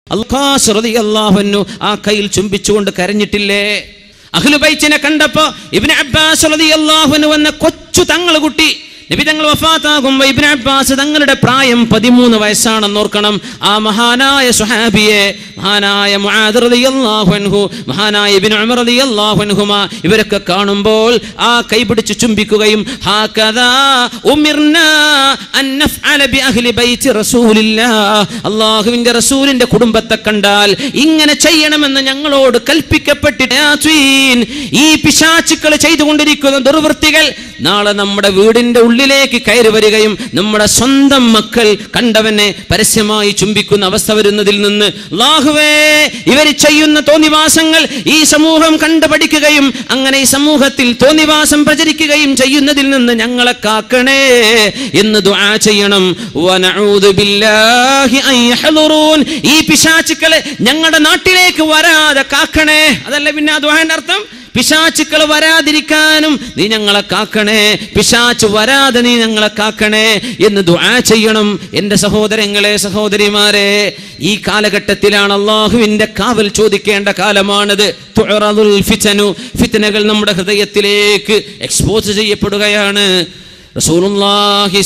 അൽഖാസ് റളിയല്ലാഹു ആ കയ്യിൽ ചുംബിച്ചുകൊണ്ട് കരഞ്ഞിട്ടില്ലേ അഹ്ലുബൈത്തിനെ കണ്ടപ്പോ ഇബ്നു അബ്ബാസ് റളിയല്ലാഹു അൻഹു എന്ന കൊച്ചു തങ്ങൾ കുട്ടി നബി തങ്ങൾ വഫാത്താകുമ്പോ ഇബ്നു അബ്ബാസ് തങ്ങളുടെ പ്രായം പതിമൂന്ന് വയസ്സാണെന്ന് ഓർക്കണം ആ മഹാനായ സുഹാബിയെ മഹാനായ മുആദ് റളിയല്ലാഹു അൻഹു മഹാനായ ഇബ്നു ഉമർ റളിയല്ലാഹു അൻഹുമ ഇവരൊക്കെ കാണുമ്പോൾ ആ കൈപിടിച്ച് ചുംബിക്കുകയും ഹാകദാ ഉമിർനാ അൻ നഫ്അല ബി അഹ്ലി ബൈത്തി റസൂലില്ലാഹ് അല്ലാഹുവിന്റെ റസൂലിന്റെ കുടുംബത്തെ കണ്ടാൽ ഇങ്ങനെ ചെയ്യണമെന്ന് ഞങ്ങളോട് കൽപ്പിക്കപ്പെട്ടിട്ട് യാത്വീൻ. ഈ പിശാചുക്കൾ ചെയ്തുകൊണ്ടിരിക്കുന്ന ദുർവൃത്തികൾ നാളെ നമ്മുടെ വീടിന്റെ ഉള്ളിലേക്ക് കയറി വരികയും നമ്മുടെ സ്വന്തം മക്കൾ കണ്ടവനെ പരസ്യമായി ചുംബിക്കുന്ന അവസ്ഥ വരുന്നതിൽ നിന്ന് അല്ലാഹുവേ ഇവർ ചെയ്യുന്ന തോന്നിവാസങ്ങൾ ഈ സമൂഹം കണ്ടു പഠിക്കുകയും അങ്ങനെ ഈ സമൂഹത്തിൽ തോന്നിവാസം പ്രചരിക്കുകയും ചെയ്യുന്നതിൽ നിന്ന് ഞങ്ങളെ കാക്കണേ എന്ന് ദുആ ചെയ്യണം വനഊദു ബില്ലാഹി അൻ യഹ്ളുറൂൻ. ഈ പിശാചുക്കളെ ഞങ്ങളുടെ നാട്ടിലേക്ക് വരാതെ കാക്കണേ അതല്ല പിന്നെ ആ ദുആന്റെ അർത്ഥം പിശാചുക്കൾ വരാതിരിക്കാനും നീ ഞങ്ങളെ കാക്കണേ പിശാച്ച് വരാതെ നീ ഞങ്ങളെ കാക്കണേ എന്ന് ദുആ ചെയ്യണം എൻ്റെ സഹോദരങ്ങളെ സഹോദരിമാരെ ഈ കാലഘട്ടത്തിലാണ് അള്ളാഹുവിൻ്റെ കാവൽ ചോദിക്കേണ്ട കാലമാണിത് തുഅറദുൽ ഫിതനു ഫിത്തനകൾ നമ്മുടെ ഹൃദയത്തിലേക്ക് എക്സ്പോസ് ചെയ്യപ്പെടുകയാണ് റസൂലുള്ളാഹി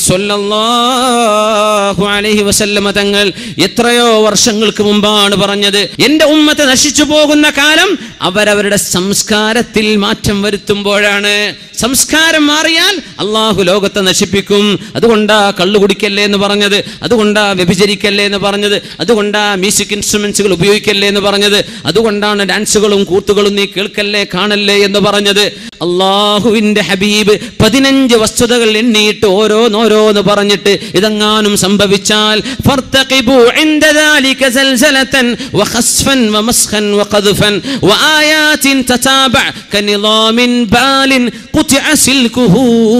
സ്വല്ലല്ലാഹു അലൈഹി വസല്ലമ തങ്ങൾ എത്രയോ വർഷങ്ങൾക്ക് മുമ്പാണ് പറഞ്ഞത് എൻ്റെ ഉമ്മത്ത് നശിച്ചു പോകുന്ന കാലം അവരവരുടെ സംസ്കാരത്തിൽ മാറ്റം വരുത്തുമ്പോഴാണ് സംസ്കാരം മാറിയാൽ അള്ളാഹു ലോകത്തെ നശിപ്പിക്കും അതുകൊണ്ടാ കള്ളു കുടിക്കല്ലേ എന്ന് പറഞ്ഞത് അതുകൊണ്ടാ വ്യഭിചരിക്കല്ലേ എന്ന് പറഞ്ഞത് അതുകൊണ്ടാ മ്യൂസിക് ഇൻസ്ട്രുമെന്റ്സുകൾ ഉപയോഗിക്കല്ലേ എന്ന് പറഞ്ഞത് അതുകൊണ്ടാണ് ഡാൻസുകളും കൂത്തുകളും നീ കേൾക്കല്ലേ കാണല്ലേ എന്ന് പറഞ്ഞത് അള്ളാഹുവിന്റെ ഹബീബ് പതിനഞ്ച് വസ്തുതകൾ എണ്ണിയിട്ട് ഓരോന്നോരോന്ന് പറഞ്ഞിട്ട് ഇതെങ്ങാനും സംഭവിച്ചാൽ فارتقبوا عند ذلك زلزلة وخسفا ومسخا وقذفا وآيات تتابع كنظام بال قطع سلكه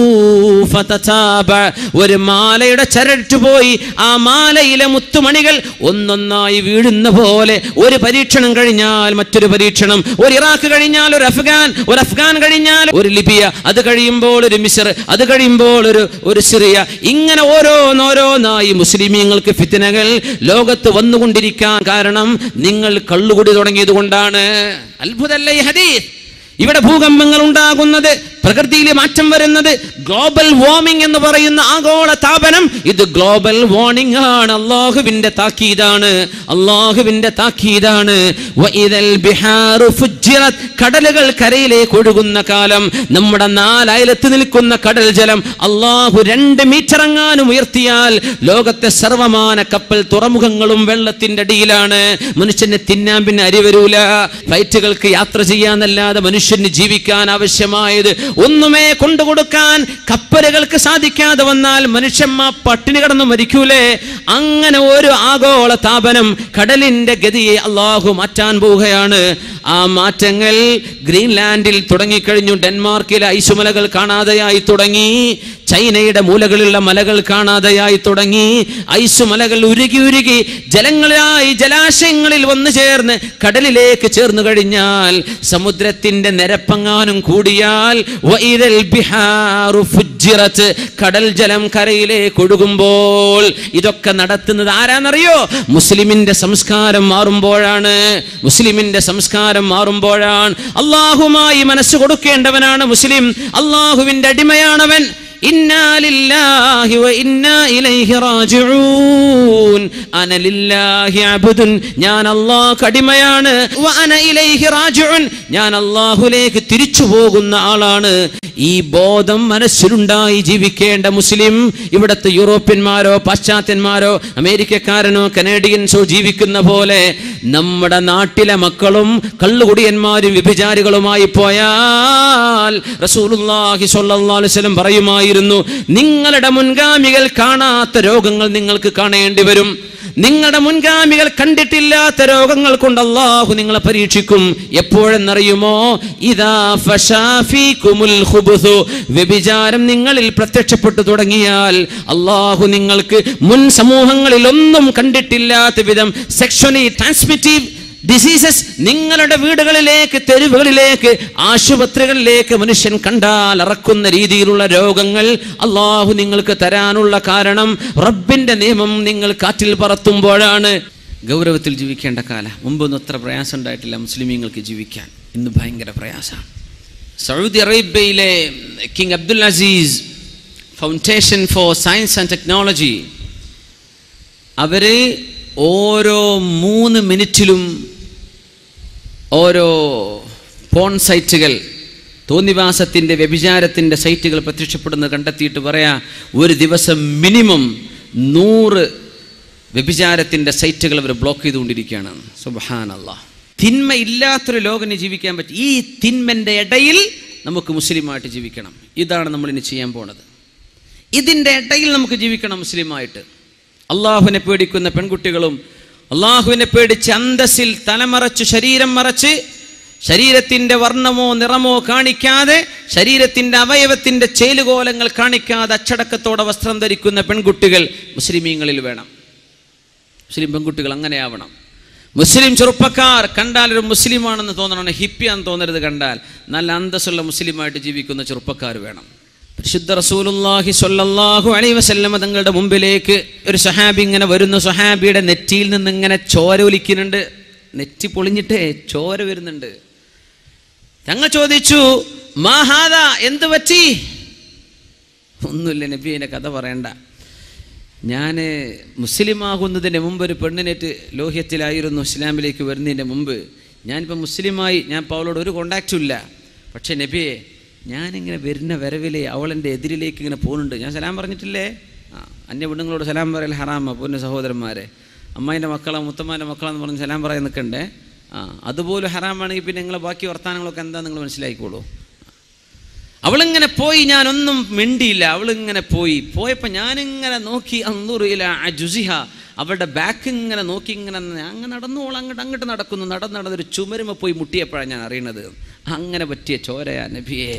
فتتابع ഒരു മാലയുടെ ചരട്ട് പോയി ആ മാലയിലെ മുത്തുമണികൾ ഒന്നൊന്നായി വീഴുന്ന പോലെ ഒരു പരീക്ഷണം കഴിഞ്ഞാൽ മറ്റൊരു പരീക്ഷണം ഒരു ഇറാഖ് കഴിഞ്ഞാൽ ഒരു അഫ്ഗാൻ ഒരു അഫ്ഗാൻ കഴിഞ്ഞാൽ ഒരു ലിബിയ അത് കഴിയുമ്പോൾ ഒരു മിസർ അത് കഴിയുമ്പോൾ ഒരു ഒരു സിറിയ ഇങ്ങനെ ഓരോന്നോരോന്നായി മുസ്ലിമീങ്ങൾക്ക് ഫിത്തനകൾ ലോകത്ത് വന്നുകൊണ്ടിരിക്കാൻ കാരണം നിങ്ങൾ കള്ളുകുടി തുടങ്ങിയത് കൊണ്ടാണ് അത്ഭുതല്ലേ ഈ ഹദീസ് ഇവിടെ ഭൂകമ്പങ്ങൾ ഉണ്ടാകുന്നത് പ്രകൃതിയിൽ മാറ്റം വരുന്നത് ഗ്ലോബൽ വാർമിംഗ് എന്ന് പറയുന്ന ആഗോള താപനം ഇത് ഗ്ലോബൽ വാർണിംഗ് ആണ് അള്ളാഹുവിന്റെ താക്കീതാണ് അള്ളാഹുവിന്റെ താക്കീതാണ് വഇദൽ ബിഹാറു ഫുജ്ജിറത്. കടലുകൾ കരയിലേക്ക് ഒഴുകുന്ന കാലം നമ്മുടെ നാലയലത്ത് നിൽക്കുന്ന കടൽ ജലം അള്ളാഹു രണ്ട് മീറ്റർ എങ്ങാനും ഉയർത്തിയാൽ ലോകത്തെ സർവമാന കപ്പൽ തുറമുഖങ്ങളും വെള്ളത്തിന്റെ അടിയിലാണ് മനുഷ്യനെ തിന്നാൻ പിന്നെ അരി വരൂല ഫ്ലൈറ്റുകൾക്ക് യാത്ര ചെയ്യാന്നല്ലാതെ മനുഷ്യന് ജീവിക്കാൻ ആവശ്യമായത് ഒന്നുമേ കൊണ്ടുകൊടുക്കാൻ കപ്പലുകൾക്ക് സാധിക്കാതെ വന്നാൽ മനുഷ്യന്മാർ പട്ടിണി കടന്നു മരിക്കൂലേ അങ്ങനെ ഒരു ആഗോള താപനം കടലിന്റെ ഗതിയെ അള്ളാഹു മാറ്റാൻ പോവുകയാണ് ആ മാറ്റങ്ങൾ ഗ്രീൻലാൻഡിൽ തുടങ്ങിക്കഴിഞ്ഞു ഡെൻമാർക്കിലെ ഐസുമലകൾ കാണാതെയായി തുടങ്ങി ചൈനയുടെ മൂലകളിലുള്ള മലകൾ കാണാതെയായി തുടങ്ങി ഐസുമലകൾ ഉരുകി ഉരുകി ജലങ്ങളായി ജലാശയങ്ങളിൽ വന്നു ചേർന്ന് കടലിലേക്ക് ചേർന്നു കഴിഞ്ഞാൽ സമുദ്രത്തിന്റെ നിരപ്പങ്ങാനും കൂടിയാൽ വഇദൽ ബിഹാറു ഫുജ്ജിറത്ത് കടൽ ജലം കരയിലേക്ക് ഒഴുകുമ്പോൾ ഇതൊക്കെ നടത്തുന്നത് ആരാന്നറിയോ മുസ്ലിമിന്റെ സംസ്കാരം മാറുമ്പോഴാണ് മുസ്ലിമിന്റെ സംസ്കാരം മാറുമ്പോഴാണ് അള്ളാഹുമായി മനസ്സ് കൊടുക്കേണ്ടവനാണ് മുസ്ലിം അള്ളാഹുവിന്റെ അടിമയാണവൻ ഇന്നാ ലില്ലാഹി വ ഇന്നാ ഇലൈഹി റാജിഊൻ അന ലില്ലാഹി അബ്ദുൻ ഞാൻ അല്ലാഹ് അടിമയാണ് വ അന ഇലൈഹി റാജിഊൻ ഞാൻ അല്ലാഹുലേക്ക് തിരിച്ചു പോകുന്ന ആളാണ് ഈ ബോധം മനസ്സിലുണ്ടായി ജീവിക്കേണ്ട മുസ്ലിം ഇവിടുത്തെ യൂറോപ്യന്മാരോ പാശ്ചാത്യന്മാരോ അമേരിക്കക്കാരനോ കനേഡിയൻസോ ജീവിക്കുന്ന പോലെ നമ്മുടെ നാട്ടിലെ മക്കളും കള്ളുകുടിയന്മാരും വ്യഭിചാരികളുമായി പോയാൽ റസൂലുള്ളാഹി സ്വല്ലല്ലാഹു അലൈഹി വസല്ലം പറയുമായിരുന്നു നിങ്ങളുടെ മുൻഗാമികൾ കാണാത്ത രോഗങ്ങൾ നിങ്ങൾക്ക് കാണേണ്ടി വരും നിങ്ങളുടെ മുൻഗാമികൾ കണ്ടിട്ടില്ലാത്ത രോഗങ്ങൾ കൊണ്ട് അള്ളാഹു നിങ്ങളെ പരീക്ഷിക്കും എപ്പോഴെന്നറിയുമോ ഇതാ ഫശാഫീകുമുൽ ഖുബുസു വ്യഭിചാരം നിങ്ങളിൽ പ്രത്യക്ഷപ്പെട്ടു തുടങ്ങിയാൽ അള്ളാഹു നിങ്ങൾക്ക് മുൻ സമൂഹങ്ങളിൽ ഒന്നും കണ്ടിട്ടില്ലാത്ത വിധം സെക്ഷലി ട്രാൻസ്മിറ്റീവ് ഡിസീസസ് നിങ്ങളുടെ വീടുകളിലേക്ക് തെരുവുകളിലേക്ക് ആശുപത്രികളിലേക്ക് മനുഷ്യൻ കണ്ടാൽ ഇറക്കുന്ന രീതിയിലുള്ള രോഗങ്ങൾ അള്ളാഹു നിങ്ങൾക്ക് തരാനുള്ള കാരണം റബ്ബിന്റെ നിയമം നിങ്ങൾ കാറ്റിൽ പറത്തുമ്പോഴാണ് ഗൗരവത്തിൽ ജീവിക്കേണ്ട കാലം മുമ്പൊന്നും അത്ര പ്രയാസം ഉണ്ടായിട്ടില്ല മുസ്ലിമീങ്ങൾക്ക് ജീവിക്കാൻ ഇന്ന് ഭയങ്കര പ്രയാസമാണ് സൗദി അറേബ്യയിലെ King Abdul Aziz foundation for science and technology അവർ ഓരോ മൂന്ന് മിനിറ്റിലും ഓരോ പോൺ സൈറ്റുകൾ തോന്നിവാസത്തിൻ്റെ വ്യഭിചാരത്തിൻ്റെ സൈറ്റുകൾ പ്രത്യക്ഷപ്പെടുന്നത് കണ്ടെത്തിയിട്ട് പറയാ ഒരു ദിവസം മിനിമം നൂറ് വ്യഭിചാരത്തിൻ്റെ സൈറ്റുകൾ അവർ ബ്ലോക്ക് ചെയ്തുകൊണ്ടിരിക്കുകയാണ് സുബഹാനല്ല തിന്മ ഇല്ലാത്തൊരു ലോകന് ജീവിക്കാൻ പറ്റും ഈ തിന്മൻ്റെ ഇടയിൽ നമുക്ക് മുസ്ലിമായിട്ട് ജീവിക്കണം ഇതാണ് നമ്മൾ ഇനി ചെയ്യാൻ പോണത് ഇതിൻ്റെ ഇടയിൽ നമുക്ക് ജീവിക്കണം മുസ്ലിമായിട്ട് അള്ളാഹുവിനെ പേടിക്കുന്ന പെൺകുട്ടികളും അള്ളാഹുവിനെ പേടിച്ച് അന്തസ്സിൽ തലമറച്ച് ശരീരം മറച്ച് ശരീരത്തിൻ്റെ വർണ്ണമോ നിറമോ കാണിക്കാതെ ശരീരത്തിൻ്റെ അവയവത്തിൻ്റെ ചേലുകോലങ്ങൾ കാണിക്കാതെ അച്ചടക്കത്തോടെ വസ്ത്രം ധരിക്കുന്ന പെൺകുട്ടികൾ മുസ്ലിമീങ്ങളിൽ വേണം മുസ്ലിം പെൺകുട്ടികൾ അങ്ങനെയാവണം മുസ്ലിം ചെറുപ്പക്കാർ കണ്ടാൽ ഒരു മുസ്ലിമാണെന്ന് തോന്നണം ഹിപ്പിയാന്ന് തോന്നരുത് കണ്ടാൽ നല്ല അന്തസ്സുള്ള മുസ്ലിമായിട്ട് ജീവിക്കുന്ന ചെറുപ്പക്കാർ വേണം പരിശുദ്ധ റസൂലുള്ളാഹി സ്വല്ലല്ലാഹു അലൈഹി വസല്ലമ തങ്ങളുടെ മുമ്പിലേക്ക് ഒരു സഹാബി ഇങ്ങനെ വരുന്നു സഹാബിയുടെ നെറ്റിയിൽ നിന്ന് ഇങ്ങനെ ചോര ഒലിക്കുന്നുണ്ട് നെറ്റി പൊളിഞ്ഞിട്ടേ ചോര വരുന്നുണ്ട് ഞങ്ങൾ ചോദിച്ചു മാഹാദ എന്ത് പറ്റി ഒന്നുമില്ല നബി അതിൻ്റെ കഥ പറയണ്ട ഞാൻ മുസ്ലിമാകുന്നതിന് മുമ്പ് ഒരു പെണ്ണിനേറ്റ് ലോഹ്യത്തിലായിരുന്നു ഇസ്ലാമിലേക്ക് വരുന്നതിൻ്റെ മുമ്പ് ഞാനിപ്പോൾ മുസ്ലിമായി ഞാൻ പൗലോട് ഒരു കോണ്ടാക്റ്റും ഇല്ല പക്ഷേ നബിയെ ഞാനിങ്ങനെ വരുന്ന വരവിലെ അവളെൻ്റെ എതിരിലേക്ക് ഇങ്ങനെ പോകുന്നുണ്ട് ഞാൻ സലാം പറഞ്ഞിട്ടില്ലേ ആ അന്യ പെണ്ണുങ്ങളോട് സലാം പറയൽ ഹറാമ പൊന്നു സഹോദരന്മാരെ അമ്മായിൻ്റെ മക്കളാ മുത്തമ്മാൻ്റെ മക്കളാന്ന് പറഞ്ഞ് സലാം പറയാൻ നിൽക്കണ്ടേ ആ അതുപോലെ ഹറാമാണെങ്കിൽ പിന്നെ നിങ്ങളെ ബാക്കി വർത്തമാനങ്ങളൊക്കെ എന്താ നിങ്ങൾ മനസ്സിലാക്കിക്കോളൂ അവളിങ്ങനെ പോയി ഞാനൊന്നും മിണ്ടിയില്ല അവളിങ്ങനെ പോയി പോയപ്പോൾ ഞാനിങ്ങനെ നോക്കി അന്നൂറിയില്ല ആ ജുസിഹ അവളുടെ ബാക്ക് ഇങ്ങനെ നോക്കി ഇങ്ങനെ അങ്ങനെ നടന്നോൾ അങ്ങോട്ട് അങ്ങോട്ട് നടക്കുന്നു നടന്ന് നടന്നൊരു ചുമരുമ പോയി മുട്ടിയപ്പോഴാണ് ഞാൻ അറിയണത് അങ്ങനെ പറ്റിയ ചോരയാ നബിയെ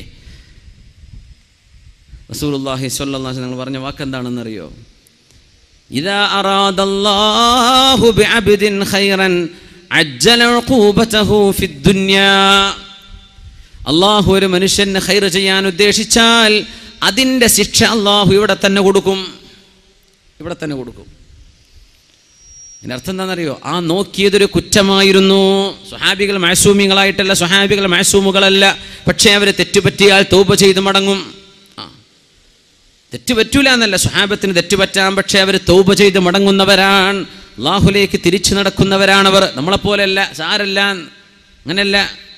റസൂലുള്ളാഹി സ്വല്ലല്ലാഹു നിങ്ങൾ പറഞ്ഞ വാക്ക് എന്താണെന്നറിയോ ഇതാ അറാദല്ലാഹു ബിഅബ്ദിൻ ഖൈറൻ അജ്ജല ഉഖൂബതഹു ഫിദ്ദുനിയാ അള്ളാഹു ഒരു മനുഷ്യന് ഹൈർ ചെയ്യാൻ ഉദ്ദേശിച്ചാൽ അതിൻ്റെ ശിക്ഷ അള്ളാഹു ഇവിടെ തന്നെ കൊടുക്കും ഇവിടെ തന്നെ കൊടുക്കും അതിൻ്റെ അർത്ഥം എന്താണെന്നറിയോ ആ നോക്കിയതൊരു കുറ്റമായിരുന്നു സ്വഹാബികൾ മാസൂമികളായിട്ടല്ല സ്വഹാബികൾ മാസൂമുകളല്ല പക്ഷേ അവർ തെറ്റുപറ്റിയാൽ തൗബ ചെയ്ത് മടങ്ങും ആ തെറ്റ് പറ്റൂല എന്നല്ല സ്വഹാബത്തിന് തെറ്റ് പറ്റാം പക്ഷേ അവർ തൗബ ചെയ്ത് മടങ്ങുന്നവരാണ് അള്ളാഹുലേക്ക് തിരിച്ചു നടക്കുന്നവരാണവർ നമ്മളെപ്പോലെയല്ല സാരല്ല അങ്ങനെയല്ല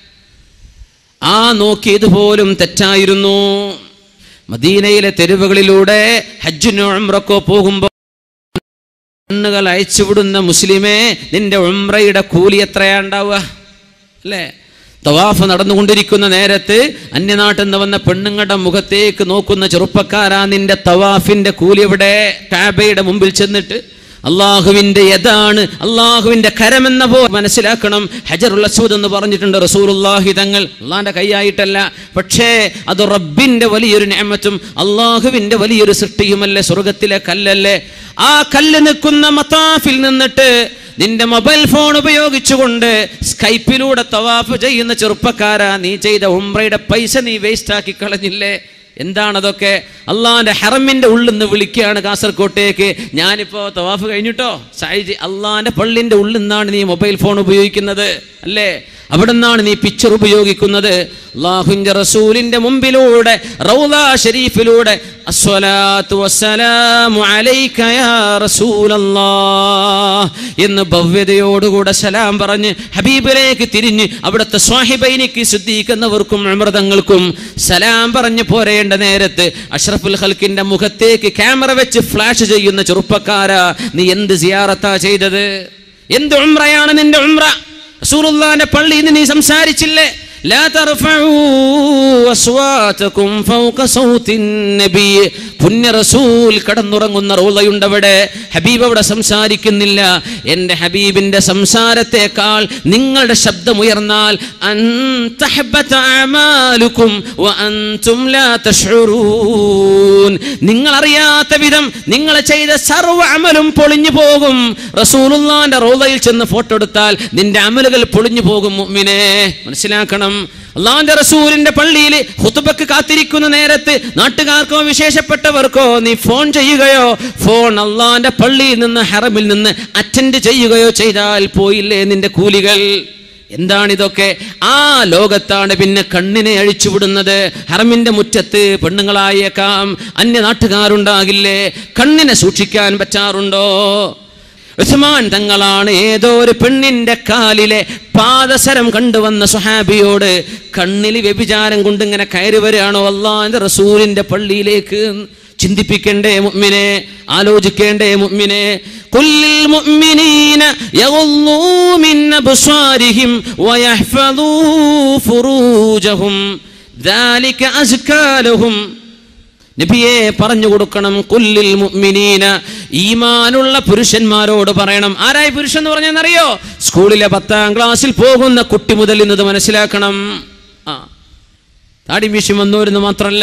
ആ നോക്കിയതുപോലും തെറ്റായിരുന്നു മദീനയിലെ തെരുവുകളിലൂടെ ഹജ്ജിനോ ഉംറക്കോ പോകുമ്പോൾ കണ്ണുകൾ അയച്ചുവിടുന്ന മുസ്ലിമേ നിന്റെ ഉംറയുടെ കൂലി എത്രയാ ഉണ്ടാവുക അല്ലേ തവാഫ് നടന്നുകൊണ്ടിരിക്കുന്ന നേരത്ത് അന്യനാട്ടിൽ നിന്ന് വന്ന പെണ്ണുങ്ങളുടെ മുഖത്തേക്ക് നോക്കുന്ന ചെറുപ്പക്കാരാ നിന്റെ തവാഫിന്റെ കൂലി എവിടെ കാബയുടെ മുമ്പിൽ ചെന്നിട്ട് അള്ളാഹുവിന്റെ യതാണ് അള്ളാഹുവിന്റെ കരമെന്ന പോ മനസ്സിലാക്കണം ഹജറുൽ അസ്വദ് എന്ന് പറഞ്ഞിട്ടുണ്ട് റസൂലുള്ളാഹി തങ്ങൾ അള്ളാന്റെ കൈയായിട്ടല്ല പക്ഷേ അത് റബ്ബിന്റെ വലിയൊരു നിയമത്തും അള്ളാഹുവിന്റെ വലിയൊരു സൃഷ്ടിയുമല്ലേ സ്വർഗത്തിലെ കല്ലല്ലേ ആ കല്ല് നിൽക്കുന്ന മത്താഫിൽ നിന്നിട്ട് നിന്റെ മൊബൈൽ ഫോൺ ഉപയോഗിച്ചുകൊണ്ട് സ്കൈപ്പിലൂടെ തവാഫ് ചെയ്യുന്ന ചെറുപ്പക്കാരാ നീ ചെയ്ത ഉംറയുടെ പൈസ നീ വേസ്റ്റ് ആക്കി കളഞ്ഞില്ലേ എന്താണതൊക്കെ അള്ളാന്റെ ഹറമിന്റെ ഉള്ളിൽ നിന്ന് വിളിക്കുകയാണ് കാസർകോട്ടേക്ക് ഞാനിപ്പോ തവാഫ് കഴിഞ്ഞിട്ടോ സായിജി അള്ളാന്റെ പള്ളിന്റെ ഉള്ളിൽ നിന്നാണ് നീ മൊബൈൽ ഫോൺ ഉപയോഗിക്കുന്നത് അല്ലേ അവിടെ നിന്നാണ് നീ പിക്ചർ ഉപയോഗിക്കുന്നത് അള്ളാഹുവിന്റെ റസൂലിന്റെ മുമ്പിലൂടെ റൗദ ഷരീഫിലൂടെ അസ്വലാത്തു വസ്സലാമു അലൈക യാ റസൂലല്ലാഹ് എന്ന് ഭവ്യതയോടുകൂടെ സലാം പറഞ്ഞ് ഹബീബിലേക്ക് തിരിഞ്ഞ് അവിടുത്തെ സ്വാഹിബൈനിക്ക് ശുദ്ധീകരിക്കുന്നവർക്കും അമൃതങ്ങൾക്കും സലാം പറഞ്ഞ് പോരേണ്ട നേരത്ത് അഷ്റഫുൽ ഹൽക്കിന്റെ മുഖത്തേക്ക് ക്യാമറ വെച്ച് ഫ്ലാഷ് ചെയ്യുന്ന ചെറുപ്പക്കാരാ നീ എന്ത് സിയാറത്താ ചെയ്തത് എന്ത് ഉംറയാണ് നിന്റെ ഉംറ റസൂലുള്ളാന്റെ പള്ളിയിൽ നീ സംസാരിച്ചില്ലേ لا ترفعوا أصواتكم فوق صوت النبي പുണ്യ റസൂൽ കടന്നുറങ്ങുന്ന റോളയുണ്ടവിടെ ഹബീബ് അവിടെ സംസാരിക്കുന്നില്ല എൻ്റെ ഹബീബിന്റെ സംസാരത്തെക്കാൾ നിങ്ങളുടെ ശബ്ദം ഉയർന്നാൽ അൻ തഹബ്ബത അഅമാലുക്കും വഅൻതും ലാ തശ്ഉറൂൻ നിങ്ങൾ അറിയാത്ത വിധം നിങ്ങൾ ചെയ്ത സർവ്വ അമലും പൊളിഞ്ഞു പോകും റസൂലുള്ളാന്റെ റോളയിൽ ചെന്ന് ഫോട്ടോ എടുത്താൽ നിന്റെ അമലുകൾ പൊളിഞ്ഞു പോകും മുഅ്മിനേ മനസ്സിലാക്കണം അള്ളാന്റെ റസൂലിന്റെ പള്ളിയിൽ ഹുത്തുബക്ക് കാത്തിരിക്കുന്ന നേരത്ത് നാട്ടുകാർക്കോ വിശേഷപ്പെട്ടവർക്കോ നീ ഫോൺ ചെയ്യുകയോ ഫോൺ അള്ളാന്റെ പള്ളിയിൽ നിന്ന് ഹറമിൽ നിന്ന് അറ്റൻഡ് ചെയ്യുകയോ ചെയ്താൽ പോയില്ലേ നിന്റെ കൂലികൾ എന്താണിതൊക്കെ ആ ലോകത്താണ് പിന്നെ കണ്ണിനെ അഴിച്ചുവിടുന്നത് ഹറമിന്റെ മുറ്റത്ത് പെണ്ണുങ്ങളായേക്കാം അന്യ നാട്ടുകാരുണ്ടാകില്ലേ കണ്ണിനെ സൂക്ഷിക്കാൻ പറ്റാറുണ്ടോ ഉസ്മാൻ തങ്ങളാണ് ഏതോ ഒരു പെണ്ണിന്റെ കാലിലെ പാദസരം കണ്ടുവന്ന സുഹാബിയോട് കണ്ണിൽ വ്യഭിചാരം കൊണ്ട് ഇങ്ങനെ കയറി വരികയാണോ അള്ളാന്റെ റസൂലിന്റെ പള്ളിയിലേക്ക് ചിന്തിപ്പിക്കണ്ടേ മുഅ്മിനെ ആലോചിക്കേണ്ടേ മുഅ്മിനെ കുല്ലിൽ മുഅ്മിനീന യഗുള്ളൂ മിൻ അബ്സാരിഹിം വയഹ്ഫദൂ ഫുറൂജഹും ذلك أزكى لهم നബിയെ പറഞ്ഞു കൊടുക്കണം കുല്ലിൽ മുഅ്മിനീന ഈമാനുള്ള പുരുഷന്മാരോട് പറയണം ആരായി പുരുഷൻ എന്ന് പറഞ്ഞെന്നറിയോ സ്കൂളിലെ പത്താം ക്ലാസ്സിൽ പോകുന്ന കുട്ടി മുതൽ ഇന്നത് മനസ്സിലാക്കണം ആ താടി മീശി വന്നൂരെന്ന് മാത്രല്ല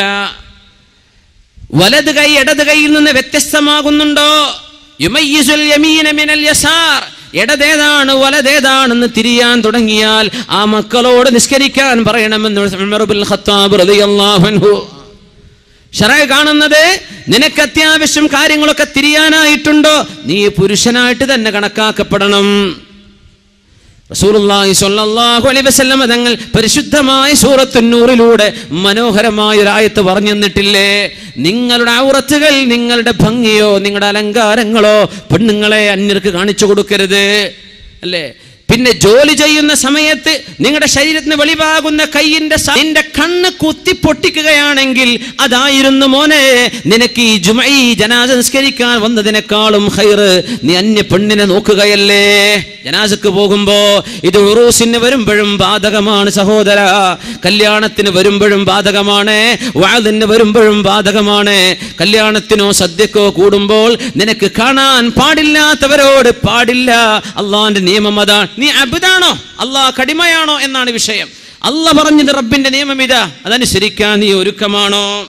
വലത് കൈ ഇടത് കൈയിൽ നിന്ന് വ്യത്യസ്തമാകുന്നുണ്ടോ യുമയ്യിസുൽ യമീന മിനൽ യസാർ ഇടതേതാണ് വലതേതാണെന്ന് തിരിയാൻ തുടങ്ങിയാൽ ആ മക്കളോട് നിസ്കരിക്കാൻ പറയണമെന്ന് ഉമർ ബിൻ ഖത്താബ് റളിയല്ലാഹു അൻഹു ഷറായി കാണുന്നത് നിനക്ക് അത്യാവശ്യം കാര്യങ്ങളൊക്കെ തിരിയാനായിട്ടുണ്ടോ നീ പുരുഷനായിട്ട് തന്നെ കണക്കാക്കപ്പെടണം റസൂലുള്ളാഹി സ്വല്ലല്ലാഹു അലൈഹി വസല്ലം തങ്ങൾ പരിശുദ്ധമായ സൂറത്തുന്നൂറിലൂടെ മനോഹരമായ ഒരു ആയത്ത് പറഞ്ഞു തന്നിട്ടില്ലേ നിങ്ങളുടെ ഔറത്തുകൾ നിങ്ങളുടെ ഭംഗിയോ നിങ്ങളുടെ അലങ്കാരങ്ങളോ പെണ്ണുങ്ങളെ അന്യർക്ക് കാണിച്ചു കൊടുക്കരുത് അല്ലേ പിന്നെ ജോലി ചെയ്യുന്ന സമയത്ത് നിങ്ങളുടെ ശരീരത്തിന് വെളിവാകുന്ന കൈയിന്റെ സ- നിന്റെ കണ്ണ് കുത്തി പൊട്ടിക്കുകയാണെങ്കിൽ അതായിരുന്നു മോനെ നിനക്ക് ഈ ജുമൈ ജനാസ നിസ്കരിക്കാൻ വന്നതിനേക്കാളും ഹൈറ് നീ അന്യ പെണ്ണിനെ നോക്കുകയല്ലേ ജനാസക്ക് പോകുമ്പോ ഇത് ഉറൂസിന് വരുമ്പോഴും ബാധകമാണ് സഹോദര കല്യാണത്തിന് വരുമ്പോഴും ബാധകമാണ് വാതിന് വരുമ്പോഴും ബാധകമാണ് കല്യാണത്തിനോ സദ്യക്കോ കൂടുമ്പോൾ നിനക്ക് കാണാൻ പാടില്ലാത്തവരോട് പാടില്ല അള്ളാന്റെ നിയമം അതാണ് നീ അബുദാണോ അള്ളാഹ് കടിമയാണോ എന്നാണ് വിഷയം അല്ല പറഞ്ഞത് റബ്ബിന്റെ നിയമം ഇതാ അതനുസരിക്കാൻ നീ ഒരുക്കമാണോ